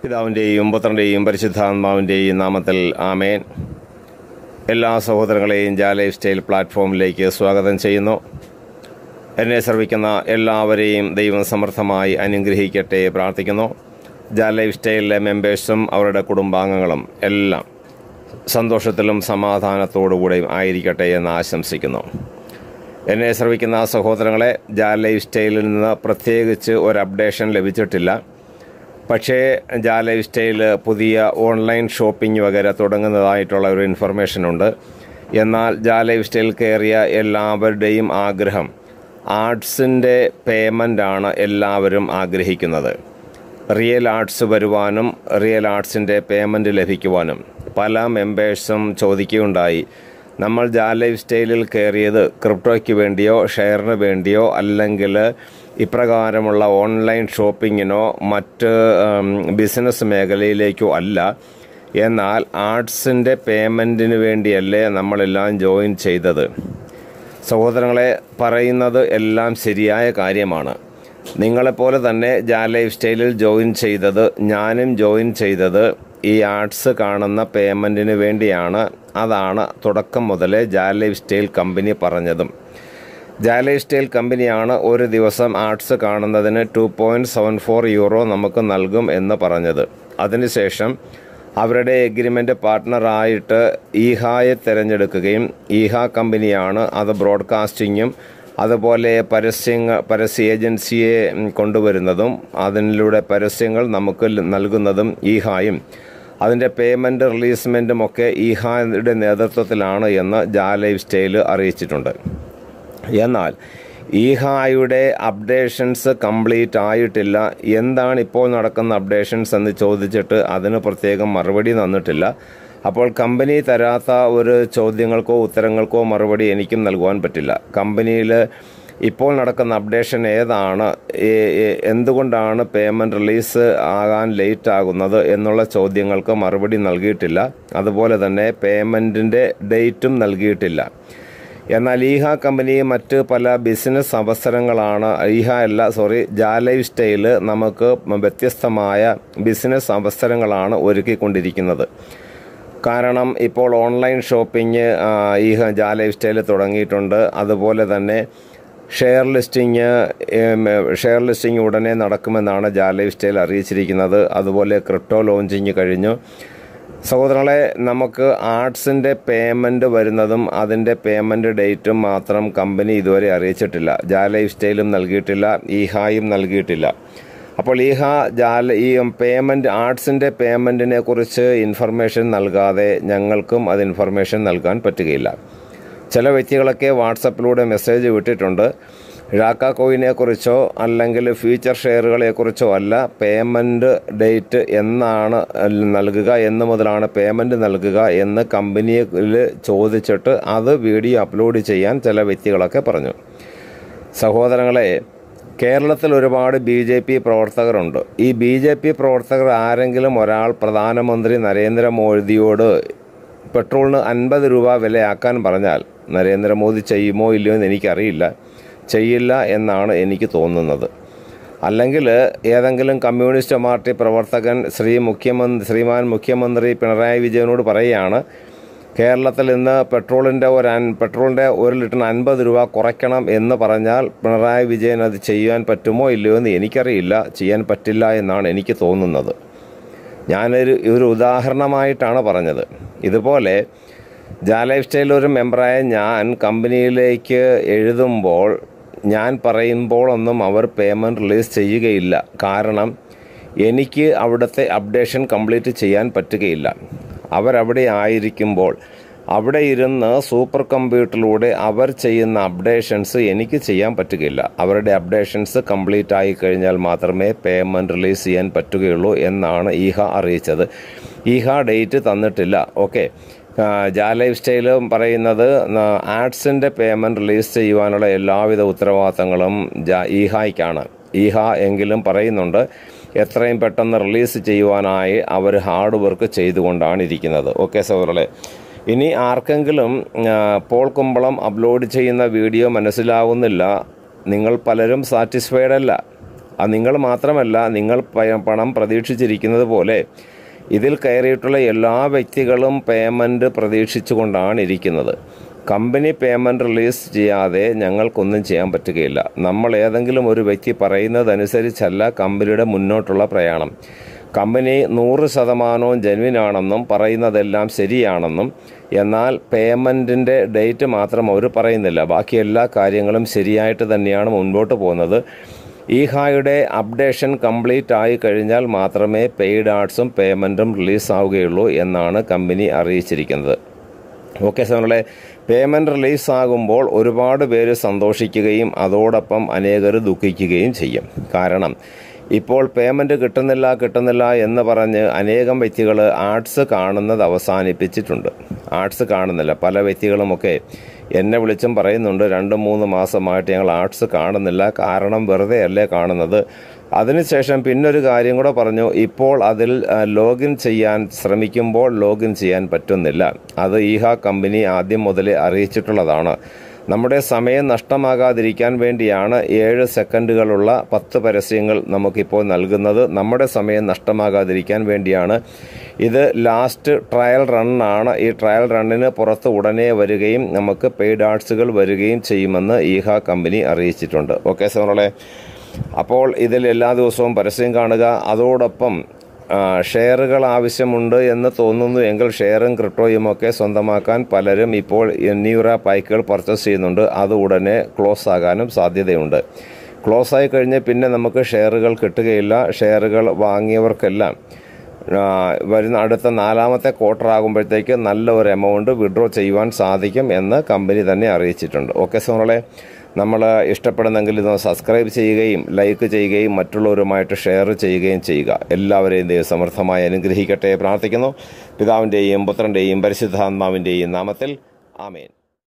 പിതാവിൻ്റെയും പുത്രൻ്റെയും പരിശുദ്ധാത്മാവിൻ്റെയും നാമത്തിൽ ആമേൻ എല്ലാ സഹോദരങ്ങളെയും ജാ ലൈഫ് സ്റ്റൈൽ പ്ലാറ്റ്ഫോമിലേക്ക് സ്വാഗതം ചെയ്യുന്നു എന്നെ ശ്രവിക്കുന്ന എല്ലാവരെയും ദൈവം സമർത്ഥമായി അനുഗ്രഹിക്കട്ടെ പ്രാർത്ഥിക്കുന്നു ജാ ലൈഫ് സ്റ്റൈലിലെ മെമ്പേഴ്സും അവരുടെ കുടുംബാംഗങ്ങളും എല്ലാം സന്തോഷത്തിലും സമാധാനത്തോടുകൂടെയും ആയിരിക്കട്ടെ എന്ന് ആശംസിക്കുന്നു എന്നെ ശ്രവിക്കുന്ന സഹോദരങ്ങളെ ജാ ലൈഫ് സ്റ്റൈലിൽ നിന്ന് പ്രത്യേകിച്ച് ഒരു അപ്ഡേഷൻ ലഭിച്ചിട്ടില്ല പക്ഷേ ജാ ലൈഫ് സ്റ്റൈൽ പുതിയ ഓൺലൈൻ ഷോപ്പിംഗ് വഗേര തുടങ്ങുന്നതായിട്ടുള്ള ഒരു ഇൻഫർമേഷൻ ഉണ്ട് എന്നാൽ ജാ ലൈഫ് സ്റ്റൈൽ കയറിയ എല്ലാവരുടെയും ആഗ്രഹം ആർട്സിൻ്റെ പേയ്മെൻ്റാണ് എല്ലാവരും ആഗ്രഹിക്കുന്നത് റിയൽ ആർട്സ് വരുവാനും റിയൽ ആർട്സിൻ്റെ പേയ്മെൻറ്റ് ലഭിക്കുവാനും പല മെമ്പേഴ്സും ചോദിക്കുകയുണ്ടായി നമ്മൾ ജാ ലൈഫ് സ്റ്റൈലിൽ കയറിയത് ക്രിപ്റ്റോയ്ക്ക് വേണ്ടിയോ ഷെയറിന് വേണ്ടിയോ അല്ലെങ്കിൽ ഇപ്രകാരമുള്ള ഓൺലൈൻ ഷോപ്പിങ്ങിനോ മറ്റ് ഉം, ബിസിനസ് മേഖലയിലേക്കോ അല്ല എന്നാൽ ആർട്സിൻ്റെ പേയ്മെൻറ്റിന് വേണ്ടിയല്ലേ നമ്മളെല്ലാം ജോയിൻ ചെയ്തത് സഹോദരങ്ങളെ പറയുന്നത് എല്ലാം ശരിയായ കാര്യമാണ് നിങ്ങളെപ്പോലെ തന്നെ ജാ ലൈഫ് സ്റ്റൈലിൽ ജോയിൻ ചെയ്തത് ഞാനും ജോയിൻ ചെയ്തത് ഈ ആർട്സ് കാണുന്ന പേയ്മെൻറ്റിന് വേണ്ടിയാണ് അതാണ് തുടക്കം മുതലേ ജാ ലൈഫ് സ്റ്റൈൽ കമ്പനി പറഞ്ഞതും ജാ ലൈഫ് സ്റ്റൈൽ കമ്പനിയാണ് ഒരു ദിവസം ആർട്സ് കാണുന്നതിന് two point seven four euro നമുക്ക് നൽകും എന്ന് പറഞ്ഞത് അതിനുശേഷം അവരുടെ എഗ്രിമെൻ്റ് പാർട്ട്ണറായിട്ട് ഈഹായെ തിരഞ്ഞെടുക്കുകയും ഈഹ കമ്പനിയാണ് അത് ബ്രോഡ്കാസ്റ്റിങ്ങും അതുപോലെ പരസ്യങ്ങൾ പരസ്യ ഏജൻസിയെ ഉം, കൊണ്ടുവരുന്നതും അതിലൂടെ പരസ്യങ്ങൾ നമുക്ക് ല- നൽകുന്നതും ഈഹായും അതിൻ്റെ പേയ്മെൻറ്റ് റിലീസ്മെൻറ്റും ഒക്കെ ഈഹായുടെ നേതൃത്വത്തിലാണ് എന്ന് ജാ ലൈഫ് സ്റ്റൈൽ അറിയിച്ചിട്ടുണ്ട് എന്നാൽ ഈഹായുടെ അപ്ഡേഷൻസ് കംപ്ലീറ്റ് ആയിട്ടില്ല എന്താണ് ഇപ്പോൾ നടക്കുന്ന അപ്ഡേഷൻസ് എന്ന് ചോദിച്ചിട്ട് അതിന് പ്രത്യേകം മറുപടി തന്നിട്ടില്ല അപ്പോൾ കമ്പനി തരാത്ത ഒരു ചോദ്യങ്ങൾക്കോ ഉത്തരങ്ങൾക്കോ മറുപടി എനിക്കും നൽകുവാൻ പറ്റില്ല കമ്പനിയിൽ ഇപ്പോൾ നടക്കുന്ന അപ്ഡേഷൻ ഏതാണ് ഏ- ഏ- എന്തുകൊണ്ടാണ് പേയ്മെൻറ്റ് റിലീസ് ആകാൻ ലേറ്റ് ആകുന്നത് എന്നുള്ള ചോദ്യങ്ങൾക്ക് മറുപടി നൽകിയിട്ടില്ല അതുപോലെ തന്നെ പേയ്മെൻറ്റിൻ്റെ ഡേറ്റും നൽകിയിട്ടില്ല എന്നാൽ ഈഹ കമ്പനി മറ്റ് പല ബിസിനസ് അവസരങ്ങളാണ് ഈഹ അല്ല സോറി ജാ ലൈഫ് സ്റ്റൈല് നമുക്ക് വ്യത്യസ്തമായ ബിസിനസ് അവസരങ്ങളാണ് ഒരുക്കിക്കൊണ്ടിരിക്കുന്നത് കാരണം ഇപ്പോൾ ഓൺലൈൻ ഷോപ്പിംഗ് ഈഹ ജാ ലൈഫ് സ്റ്റൈല് തുടങ്ങിയിട്ടുണ്ട് അതുപോലെ തന്നെ ഷെയർ ലിസ്റ്റിംഗ് ഷെയർ ലിസ്റ്റിംഗ് ഉടനെ നടക്കുമെന്നാണ് ജാ ലൈഫ് സ്റ്റൈൽ അറിയിച്ചിരിക്കുന്നത് അതുപോലെ ക്രിപ്റ്റോ ലോഞ്ചിങ് കഴിഞ്ഞു സഹോദരങ്ങളെ നമുക്ക് ആർട്സിൻ്റെ പേയ്മെൻറ്റ് വരുന്നതും അതിൻ്റെ പേയ്മെൻറ്റ് ഡേറ്റും മാത്രം കമ്പനി ഇതുവരെ അറിയിച്ചിട്ടില്ല ജാ ലൈഫ് സ്റ്റൈലും നൽകിയിട്ടില്ല ഈഹായും നൽകിയിട്ടില്ല അപ്പോൾ ഈഹ ജാല ഈ പേയ്മെൻറ്റ് ആർട്സിൻ്റെ പേയ്മെൻറ്റിനെ കുറിച്ച് ഇൻഫർമേഷൻ നൽകാതെ ഞങ്ങൾക്കും അത് ഇൻഫർമേഷൻ നൽകാൻ പറ്റുകയില്ല ചില വ്യക്തികളൊക്കെ വാട്സപ്പിലൂടെ മെസ്സേജ് വിട്ടിട്ടുണ്ട് ഴാക്ക കോയിനെ കുറിച്ചോ അല്ലെങ്കിൽ ഫ്യൂച്ചർ ഷെയറുകളെ കുറിച്ചോ അല്ല പേയ്മെൻറ്റ് ഡേറ്റ് എന്നാണ് നൽകുക എന്ന് മുതലാണ് പേയ്മെൻറ്റ് നൽകുക എന്ന് കമ്പനിയിൽ ചോദിച്ചിട്ട് അത് വീഡിയോ അപ്ലോഡ് ചെയ്യാൻ ചില വ്യക്തികളൊക്കെ പറഞ്ഞു സഹോദരങ്ങളെ കേരളത്തിൽ ഒരുപാട് ബി ജെ പി പ്രവർത്തകരുണ്ട് ഈ ബി ജെ പി പ്രവർത്തകർ ആരെങ്കിലും ഒരാൾ പ്രധാനമന്ത്രി നരേന്ദ്രമോദിയോട് പെട്രോളിന് അൻപത് രൂപ വിലയാക്കാൻ പറഞ്ഞാൽ നരേന്ദ്രമോദി ചെയ്യുമോ ഇല്ലയോ എന്ന് എനിക്കറിയില്ല ചെയ്യില്ല എന്നാണ് എനിക്ക് തോന്നുന്നത് അല്ലെങ്കിൽ ഏതെങ്കിലും കമ്മ്യൂണിസ്റ്റ് പാർട്ടി പ്രവർത്തകൻ ശ്രീ മുഖ്യമന്ത്രി ശ്രീമാൻ മുഖ്യമന്ത്രി പിണറായി വിജയനോട് പറയുകയാണ് കേരളത്തിൽ ഇന്ന് പെട്രോളിൻ്റെ ഒരു അൻ- പെട്രോളിൻ്റെ ഒരു ലിറ്ററിന് അൻപത് രൂപ കുറയ്ക്കണം എന്ന് പറഞ്ഞാൽ പിണറായി വിജയൻ അത് ചെയ്യാൻ പറ്റുമോ ഇല്ലയോ എന്ന് എനിക്കറിയില്ല ചെയ്യാൻ പറ്റില്ല എന്നാണ് എനിക്ക് തോന്നുന്നത് ഞാനൊരു ഒരു ഉദാഹരണമായിട്ടാണ് പറഞ്ഞത് ഇതുപോലെ ജാ ലൈഫ് സ്റ്റൈൽ ഒരു മെമ്പറായ ഞാൻ കമ്പനിയിലേക്ക് എഴുതുമ്പോൾ ഞാൻ പറയുമ്പോഴൊന്നും അവർ പേയ്മെൻറ്റ് റിലീസ് ചെയ്യുകയില്ല കാരണം എനിക്ക് അവിടുത്തെ അപ്ഡേഷൻ കംപ്ലീറ്റ് ചെയ്യാൻ പറ്റുകയില്ല അവരവിടെ ആയിരിക്കുമ്പോൾ അവിടെ ഇരുന്ന് സൂപ്പർ കമ്പ്യൂട്ടറിലൂടെ അവർ ചെയ്യുന്ന അപ്ഡേഷൻസ് എനിക്ക് ചെയ്യാൻ പറ്റുകയില്ല അവരുടെ അപ്ഡേഷൻസ് കംപ്ലീറ്റ് ആയി കഴിഞ്ഞാൽ മാത്രമേ പേയ്മെൻറ്റ് റിലീസ് ചെയ്യാൻ പറ്റുകയുള്ളൂ എന്നാണ് ഈഹ അറിയിച്ചത് ഈഹ ഡേറ്റ് തന്നിട്ടില്ല ഓക്കെ ജാ ലൈഫ് സ്റ്റൈലും പറയുന്നത് ആഡ്സിൻ്റെ പേയ്മെൻറ്റ് റിലീസ് ചെയ്യുവാനുള്ള എല്ലാവിധ ഉത്തരവാദിത്തങ്ങളും ജാ ഈഹായ്ക്കാണ് ഈഹ എങ്കിലും പറയുന്നുണ്ട് എത്രയും പെട്ടെന്ന് റിലീസ് ചെയ്യുവാനായി അവർ ഹാർഡ് വർക്ക് ചെയ്തുകൊണ്ടാണ് ഇരിക്കുന്നത് ഓക്കെ സൗഹൃദങ്ങളെ ഇനി ആർക്കെങ്കിലും ആ, പോൾ കുമ്പളം അപ്ലോഡ് ചെയ്യുന്ന വീഡിയോ മനസ്സിലാവുന്നില്ല നിങ്ങൾ പലരും സാറ്റിസ്ഫൈഡ് അല്ല അത് നിങ്ങൾ മാത്രമല്ല നിങ്ങൾ പ- പണം പ്രതീക്ഷിച്ചിരിക്കുന്നത് പോലെ ഇതിൽ കയറിയിട്ടുള്ള എല്ലാ വ്യക്തികളും പേയ്മെൻറ്റ് പ്രതീക്ഷിച്ചുകൊണ്ടാണ് ഇരിക്കുന്നത് കമ്പനി പേയ്മെൻറ്റ് റിലീസ് ചെയ്യാതെ ഞങ്ങൾക്കൊന്നും ചെയ്യാൻ പറ്റുകയില്ല നമ്മൾ ഏതെങ്കിലും ഒരു വ്യക്തി പറയുന്നതനുസരിച്ചല്ല കമ്പനിയുടെ മുന്നോട്ടുള്ള പ്രയാണം കമ്പനി നൂറ് ശതമാനവും ജെന്വിനാണെന്നും പറയുന്നതെല്ലാം ശരിയാണെന്നും എന്നാൽ പേയ്മെൻറ്റിൻ്റെ ഡേറ്റ് മാത്രം അവർ പറയുന്നില്ല ബാക്കി എല്ലാ കാര്യങ്ങളും ശരിയായിട്ട് തന്നെയാണ് മുൻപോട്ട് പോകുന്നത് ഈഹായുടെ അപ്ഡേഷൻ കംപ്ലീറ്റ് ആയി കഴിഞ്ഞാൽ മാത്രമേ പെയ്ഡ് ആർട്സും പേയ്മെൻറ്റും റിലീസാവുകയുള്ളൂ എന്നാണ് കമ്പനി അറിയിച്ചിരിക്കുന്നത് ഓക്കെ സാറിലെ പേയ്മെൻറ്റ് റിലീസ് ആകുമ്പോൾ ഒരുപാട് പേര് സന്തോഷിക്കുകയും അതോടൊപ്പം അനേകർ ദുഃഖിക്കുകയും ചെയ്യും കാരണം ഇപ്പോൾ പേയ്മെൻറ്റ് കിട്ടുന്നില്ല കിട്ടുന്നില്ല എന്ന് പറഞ്ഞ് അനേകം വ്യക്തികൾ ആർട്സ് കാണുന്നത് അവസാനിപ്പിച്ചിട്ടുണ്ട് ആർട്സ് കാണുന്നില്ല പല വ്യക്തികളുമൊക്കെ എന്നെ വിളിച്ചും പറയുന്നുണ്ട് രണ്ട് മൂന്ന് മാസമായിട്ട് ഞങ്ങൾ ആർട്സ് കാണുന്നില്ല കാരണം വെറുതെ അല്ലേ കാണുന്നത് അതിനുശേഷം പിന്നൊരു കാര്യം കൂടെ പറഞ്ഞു ഇപ്പോൾ അതിൽ ആ, ലോഗിൻ ചെയ്യാൻ ശ്രമിക്കുമ്പോൾ ലോഗിൻ ചെയ്യാൻ പറ്റുന്നില്ല അത് ഈഹ കമ്പനി ആദ്യം മുതലേ അറിയിച്ചിട്ടുള്ളതാണ് നമ്മുടെ സമയം നഷ്ടമാകാതിരിക്കാൻ വേണ്ടിയാണ് ഏഴ് സെക്കൻഡുകളുള്ള പത്ത് പരസ്യങ്ങൾ നമുക്കിപ്പോൾ നൽകുന്നത് നമ്മുടെ സമയം നഷ്ടമാകാതിരിക്കാൻ വേണ്ടിയാണ് ഇത് ലാസ്റ്റ് ട്രയൽ റണ്ണാണ് ഈ ട്രയൽ റണ്ണിന് പുറത്ത് ഉടനെ വരികയും നമുക്ക് പെയ്ഡ് ആർട്സുകൾ വരികയും ചെയ്യുമെന്ന് ഈഹ കമ്പനി അറിയിച്ചിട്ടുണ്ട് ഓക്കെ സോണോളെ അപ്പോൾ ഇതിൽ എല്ലാ ദിവസവും പരസ്യം കാണുക അതോടൊപ്പം ആ, ഷെയറുകൾ ആവശ്യമുണ്ട് എന്ന് തോന്നുന്നു എങ്കിൽ ഷെയറും ക്രിപ്റ്റോയും ഒക്കെ സ്വന്തമാക്കാൻ പലരും ഇപ്പോൾ എന്നീറ പൈക്കുകൾ പർച്ചേസ് ചെയ്യുന്നുണ്ട് അത് ഉടനെ ക്ലോസ് ആകാനും സാധ്യതയുണ്ട് ക്ലോസ് ആയി കഴിഞ്ഞ് പിന്നെ നമുക്ക് ഷെയറുകൾ കിട്ടുകയില്ല ഷെയറുകൾ വാങ്ങിയവർക്കെല്ലാം ആ, വരുന്ന അടുത്ത നാലാമത്തെ ക്വാർട്ടർ ആകുമ്പോഴത്തേക്ക് നല്ല ഒരു എമൗണ്ട് വിഡ്രോ ചെയ്യുവാൻ സാധിക്കും എന്ന് കമ്പനി തന്നെ അറിയിച്ചിട്ടുണ്ട് ഓക്കെ സോണളെ നമ്മൾ ഇഷ്ടപ്പെടുന്നെങ്കിൽ ഇത് സബ്സ്ക്രൈബ് ചെയ്യുകയും ലൈക്ക് ചെയ്യുകയും മറ്റുള്ളവരുമായിട്ട് ഷെയർ ചെയ്യുകയും ചെയ്യുക എല്ലാവരെയും ദൈവം സമർത്ഥമായി അനുഗ്രഹിക്കട്ടെ പ്രാർത്ഥിക്കുന്നു പിതാവിൻ്റെയും പുത്രൻ്റെയും പരിശുദ്ധാത്മാവിൻ്റെയും നാമത്തിൽ ആമേൻ